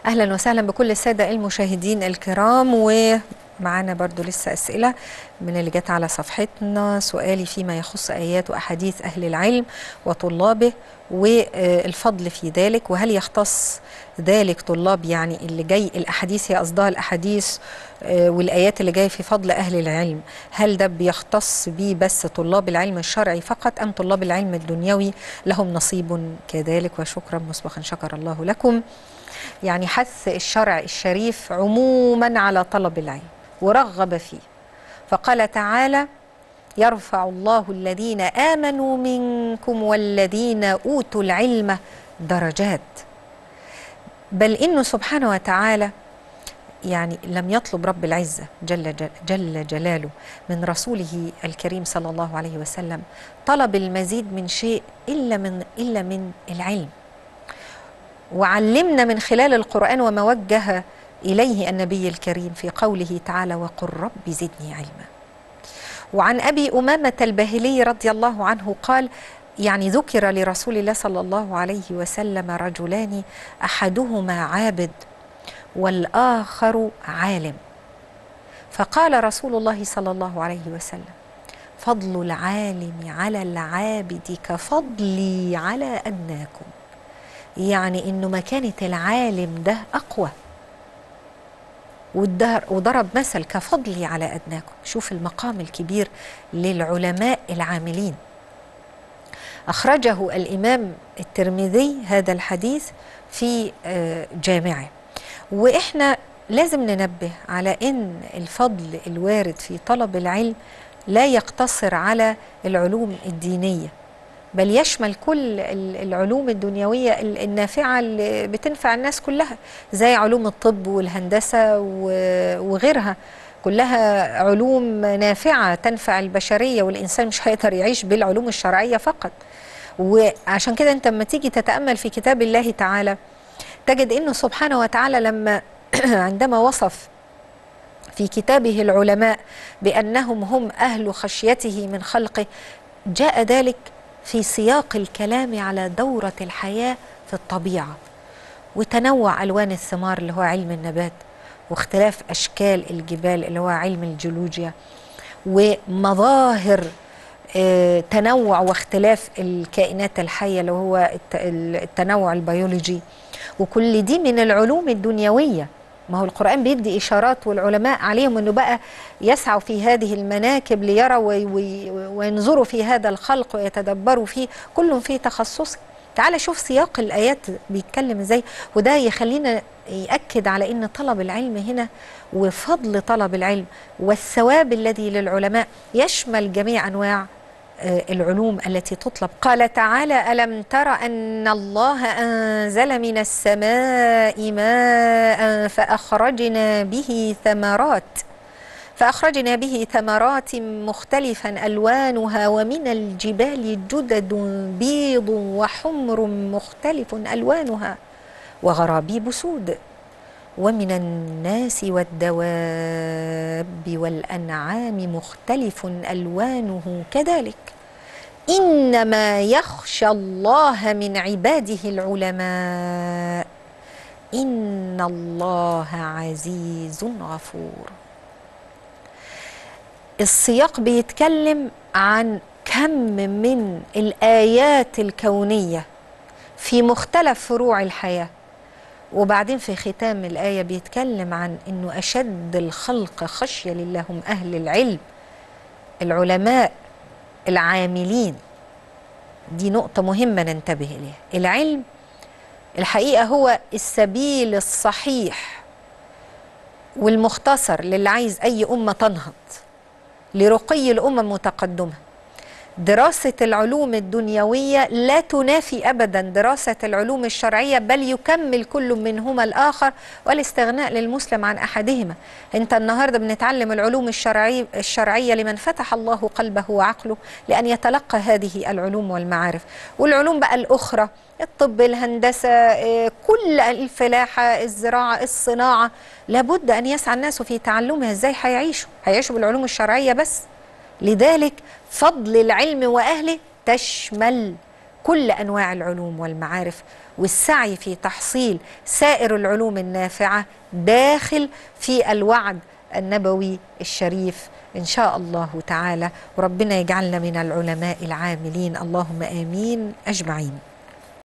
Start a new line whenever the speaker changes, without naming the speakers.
اهلا وسهلا بكل الساده المشاهدين الكرام ومعانا برضو لسه اسئله من اللي جت على صفحتنا سؤالي فيما يخص ايات واحاديث اهل العلم وطلابه والفضل في ذلك وهل يختص ذلك طلاب يعني اللي جاي الاحاديث هي قصدها الاحاديث آه، والايات اللي جايه في فضل اهل العلم هل ده بيختص بيه بس طلاب العلم الشرعي فقط ام طلاب العلم الدنيوي لهم نصيب كذلك وشكرا مسبقا شكر الله لكم يعني حث الشرع الشريف عموما على طلب العلم ورغب فيه فقال تعالى يرفع الله الذين امنوا منكم والذين اوتوا العلم درجات بل انه سبحانه وتعالى يعني لم يطلب رب العزه جل جل, جل جلاله من رسوله الكريم صلى الله عليه وسلم طلب المزيد من شيء الا من الا من العلم وعلمنا من خلال القرآن وما وجه إليه النبي الكريم في قوله تعالى وقل رب زدني علما وعن أبي أمامة الباهلي رضي الله عنه قال يعني ذكر لرسول الله صلى الله عليه وسلم رجلان أحدهما عابد والآخر عالم فقال رسول الله صلى الله عليه وسلم فضل العالم على العابد كفضلي على أدناكم يعني انه مكانه العالم ده اقوى وضرب مثل كفضلي على ادناكم شوف المقام الكبير للعلماء العاملين اخرجه الامام الترمذي هذا الحديث في جامعه واحنا لازم ننبه على ان الفضل الوارد في طلب العلم لا يقتصر على العلوم الدينيه بل يشمل كل العلوم الدنيوية النافعة اللي بتنفع الناس كلها زي علوم الطب والهندسة وغيرها كلها علوم نافعة تنفع البشرية والإنسان مش هيقدر يعيش بالعلوم الشرعية فقط وعشان كده أنت لما تيجي تتأمل في كتاب الله تعالى تجد أنه سبحانه وتعالى لما عندما وصف في كتابه العلماء بأنهم هم أهل خشيته من خلقه جاء ذلك في سياق الكلام على دورة الحياة في الطبيعة وتنوع ألوان الثمار اللي هو علم النبات واختلاف أشكال الجبال اللي هو علم الجيولوجيا ومظاهر اه تنوع واختلاف الكائنات الحية اللي هو التنوع البيولوجي وكل دي من العلوم الدنيويه ما هو القرآن بيدي إشارات والعلماء عليهم أنه بقى يسعوا في هذه المناكب ليروا وينظروا في هذا الخلق ويتدبروا فيه كل في تخصصه تعال شوف سياق الآيات بيتكلم إزاي وده يخلينا يأكد على أن طلب العلم هنا وفضل طلب العلم والثواب الذي للعلماء يشمل جميع أنواع العلوم التي تطلب قال تعالى ألم تر أن الله أنزل من السماء ماء فأخرجنا به ثمرات فأخرجنا به ثمرات مختلفا ألوانها ومن الجبال جدد بيض وحمر مختلف ألوانها وغرابيب سود ومن الناس والدواب والأنعام مختلف ألوانه كذلك إنما يخشى الله من عباده العلماء إن الله عزيز غفور السياق بيتكلم عن كم من الآيات الكونية في مختلف فروع الحياه وبعدين في ختام الآية بيتكلم عن أنه أشد الخلق خشية لله هم أهل العلم العلماء العاملين دي نقطة مهمة ننتبه إليها العلم الحقيقة هو السبيل الصحيح والمختصر للي عايز أي أمة تنهض لرقي الأمم المتقدمة دراسة العلوم الدنيوية لا تنافي أبدا دراسة العلوم الشرعية بل يكمل كل منهما الآخر والاستغناء للمسلم عن أحدهما أنت النهاردة بنتعلم العلوم الشرعية, الشرعية لمن فتح الله قلبه وعقله لأن يتلقى هذه العلوم والمعارف والعلوم بقى الأخرى الطب الهندسة كل الفلاحة الزراعة الصناعة لابد أن يسعى الناس في تعلمها إزاي هيعيشوا هيعيشوا بالعلوم الشرعية بس لذلك فضل العلم واهله تشمل كل انواع العلوم والمعارف والسعي في تحصيل سائر العلوم النافعه داخل في الوعد النبوي الشريف ان شاء الله تعالى وربنا يجعلنا من العلماء العاملين اللهم امين اجمعين